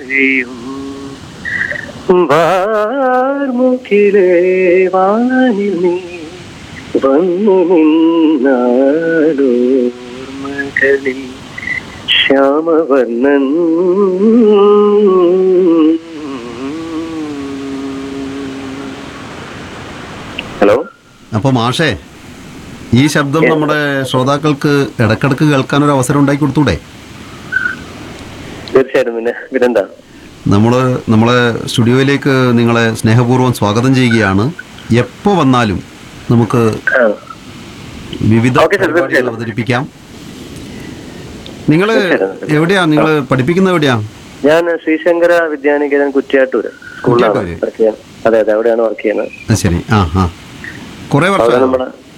പൊഴിയും വാർമുകിലേ വാനിൽ നീ വന്നു നിന്നാലോർമകളിൽ ശ്യാമവർണ്ണൻ ഹലോ അപ്പോൾ മാഷേ ഈ ശബ്ദം നമ്മുടെ ശ്രോതാക്കൾക്ക് ഇടക്കിടക്ക് കേൾക്കാൻ ഒരു അവസരം ഉണ്ടാക്കി കൊടുത്തൂടെ തീർച്ചയായിട്ടും പിന്നെ പിന്നെന്താ നമ്മൾ നമ്മളെ സ്റ്റുഡിയോയിലേക്ക് നിങ്ങളെ സ്നേഹപൂർവ്വം സ്വാഗതം ചെയ്യുകയാണ് എപ്പോൾ വന്നാലും നമുക്ക് ആ വിവിധ ഓക്കേ സർ, പരിപാടികൾ തീർച്ചയായും. അവതരിപ്പിക്കാം നിങ്ങൾ തീർച്ചയായും. എവിടെയാ നിങ്ങൾ പഠിപ്പിക്കുന്നത് എവിടെയാ ഞാൻ ശ്രീശങ്കര വിദ്യാനികേതൻ കുറ്റ്യാട്ടൂര് സ്കൂളിലാണ് കുറ്റ്യാട്ടൂര്? വർക്ക് ചെയ്യുന്നത് അതെ അതെ അവിടെയാണ് വർക്ക് ചെയ്യുന്നത് ആ, ശരി ആ ആ കുറേ അവിടെ വർഷം നമ്മുടെ